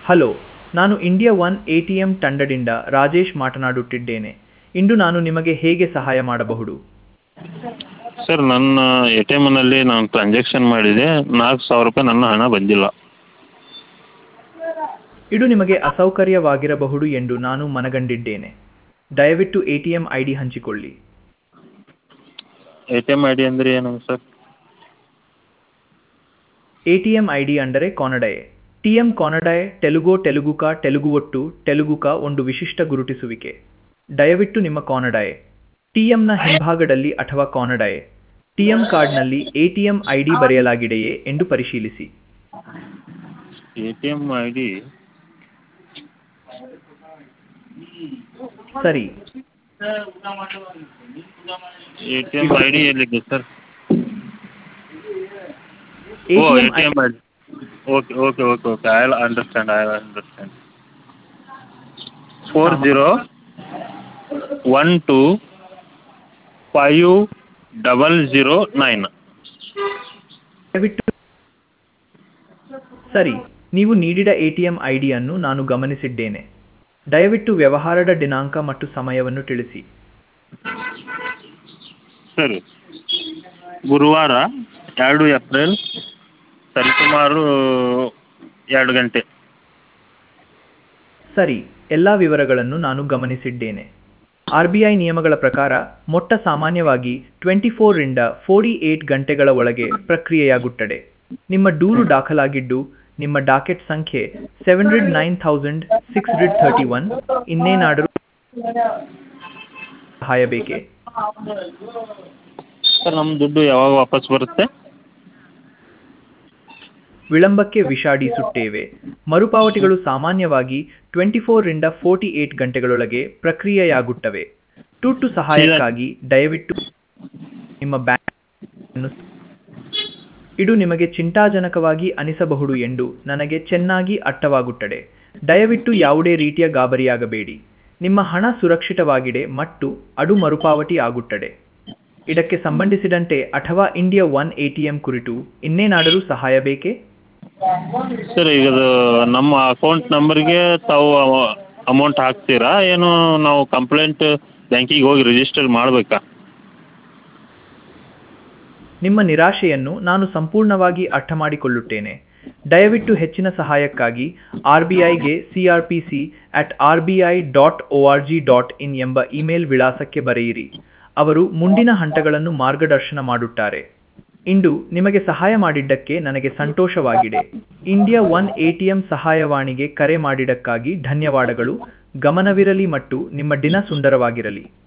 hello ನಾನು India one A T M ತಂಡದಿಂದ ರಾಜೇಶ್ ಮಾತನಾಡುತ್ತಿದ್ದೇನೆ ಇಂದು ನಾನು ನಿಮಗೆ ಹೇಗೆ ಸಹಾಯ ಮಾಡಬಹುದು ಸರ್ ನನ್ನ ಎ ಟಿ ಎಮ್ನಲ್ಲಿ ನಾನು ಟ್ರಾನ್ಸಾಕ್ಷನ್ ಮಾಡಿದೆ ನಾಲ್ಕು ಸಾವಿರ ರೂಪಾಯಿ ನನ್ನ ಹಣ ಬಂದಿಲ್ಲ ಇದು ನಿಮಗೆ ಅಸೌಕರ್ಯವಾಗಿರಬಹುದು ಎಂದು ನಾನು ಮನಗಂಡಿದ್ದೇನೆ ದಯವಿಟ್ಟು A T M I D ಹಂಚಿಕೊಳ್ಳಿ A T M I D ಅಂದರೆ ಏನು sir A T M I D ಅಂದರೆ ಕೊನಡಯೆ ಟಿ ಎಂ ಕೊನಡಯೆ ತೆಲುಗು ತೆಲುಗುಕ ತೆಲುಗು ಒಟ್ಟು ತೆಲುಗುಕ ಒಂದು ವಿಶಿಷ್ಟ ಗುರುತಿಸುವಿಕೆ ದಯವಿಟ್ಟು ನಿಮ್ಮ ಕೊನಡಯೆ ಟಿ ಎಂನ ಹಿಂಭಾಗದಲ್ಲಿ ಅಥವಾ ಕೊನಡಯೆ ಟಿ ಎಂ ಕಾರ್ಡ್ನಲ್ಲಿ A T M I D ಬರೆಯಲಾಗಿದೆಯೇ ಎಂದು ಪರಿಶೀಲಿಸಿ A T M I D ಸರಿ A T M I D ಎಲ್ಲಿದೆ sir A O T A M T M I D okay okay okay okay I will understand I will understand four zero one two five double zero nine ದಯವಿಟ್ಟು ಸರಿ ನೀವು ನೀಡಿದ A T M I ಡಿಯನ್ನು ನಾನು ಗಮನಿಸಿದ್ದೇನೆ ದಯವಿಟ್ಟು ವ್ಯವಹಾರದ ದಿನಾಂಕ ಮತ್ತು ಸಮಯವನ್ನು ತಿಳಿಸಿ ಸರಿ ಗುರುವಾರ ಎರಡು ಏಪ್ರಿಲ್ ಸರಿಸುಮಾರು ಎರಡು ಗಂಟೆ ಸರಿ ಎಲ್ಲ ವಿವರಗಳನ್ನು ನಾನು ಗಮನಿಸಿದ್ದೇನೆ ಆರ್ ಬಿ ಐ ನಿಯಮಗಳ ಪ್ರಕಾರ ಮೊಟ್ಟ ಸಾಮಾನ್ಯವಾಗಿ ಟ್ವೆಂಟಿ ಫೋರ್ರಿಂದ ಫೋರ್ಟಿ ಏಟ್ ಗಂಟೆಗಳ ಒಳಗೆ ಪ್ರಕ್ರಿಯೆಯಾಗುತ್ತದೆ ನಿಮ್ಮ ದೂರು ದಾಖಲಾಗಿದ್ದು ನಿಮ್ಮ ಡಾಕೆಟ್ ಸಂಖ್ಯೆ seven hundred nine thousand six hundred thirty one ಇನ್ನೇನಾದರೂ ಸಹಾಯ ಬೇಕೇ ಸರ್ ನಮ್ಮ ದುಡ್ಡು ಯಾವಾಗ ವಾಪಸ್ ಬರುತ್ತೆ ವಿಳಂಬಕ್ಕೆ ವಿಷಾದಿಸುತ್ತೇವೆ ಮರುಪಾವತಿಗಳು ಸಾಮಾನ್ಯವಾಗಿ ಟ್ವೆಂಟಿ ಫೋರ್ರಿಂದ ಫೋರ್ಟಿ ಏಟ್ ಗಂಟೆಗಳೊಳಗೆ ಪ್ರಕ್ರಿಯೆಯಾಗುತ್ತವೆ ತುರ್ತು ಸಹಾಯಕ್ಕಾಗಿ ದಯವಿಟ್ಟು ನಿಮ್ಮ ಬ್ಯಾಂಕ್ ಅನ್ನು ಇದು ನಿಮಗೆ ಚಿಂತಾಜನಕವಾಗಿ ಅನಿಸಬಹುದು ಎಂದು ನನಗೆ ಚೆನ್ನಾಗಿ ಅರ್ಥವಾಗುತ್ತದೆ ದಯವಿಟ್ಟು ಯಾವುದೇ ರೀತಿಯ ಗಾಬರಿಯಾಗಬೇಡಿ ನಿಮ್ಮ ಹಣ ಸುರಕ್ಷಿತವಾಗಿದೆ ಮತ್ತು ಅದು ಮರುಪಾವತಿ ಆಗುತ್ತದೆ ಇದಕ್ಕೆ ಸಂಬಂಧಿಸಿದಂತೆ ಅಥವಾ India one A T M ಕುರಿತು ಇನ್ನೇನಾದರೂ ಸಹಾಯ ಬೇಕೇ ಸರ್ ಈಗ ಅದು ನಮ್ಮ ಅಕೌಂಟ್ ನಂಬರ್ಗೆ ತಾವು ಅಮೌಂಟ್ ಹಾಕ್ತೀರಾ ಏನು ನಾವು ಕಂಪ್ಲೇಂಟ್ ಬ್ಯಾಂಕಿಗೆ ಹೋಗಿ ರಿಜಿಸ್ಟರ್ ಮಾಡಬೇಕಾ ನಿಮ್ಮ ನಿರಾಶೆಯನ್ನು ನಾನು ಸಂಪೂರ್ಣವಾಗಿ ಅರ್ಥ ಮಾಡಿಕೊಳ್ಳುತ್ತೇನೆ ದಯವಿಟ್ಟು ಹೆಚ್ಚಿನ ಸಹಾಯಕ್ಕಾಗಿ ಆರ್ ಬಿ ಐಗೆ C R P C at R B I dot O R G dot in ಎಂಬ ಇಮೇಲ್ ವಿಳಾಸಕ್ಕೆ ಬರೆಯಿರಿ ಅವರು ಮುಂದಿನ ಹಂತಗಳನ್ನು ಮಾರ್ಗದರ್ಶನ ಮಾಡುತ್ತಾರೆ ಇಂದು ನಿಮಗೆ ಸಹಾಯ ಮಾಡಿದ್ದಕ್ಕೆ ನನಗೆ ಸಂತೋಷವಾಗಿದೆ India one A T M ಸಹಾಯವಾಣಿಗೆ ಕರೆ ಮಾಡಿದ್ದಕ್ಕಾಗಿ ಧನ್ಯವಾದಗಳು ಗಮನವಿರಲಿ ಮತ್ತು ನಿಮ್ಮ ದಿನ ಸುಂದರವಾಗಿರಲಿ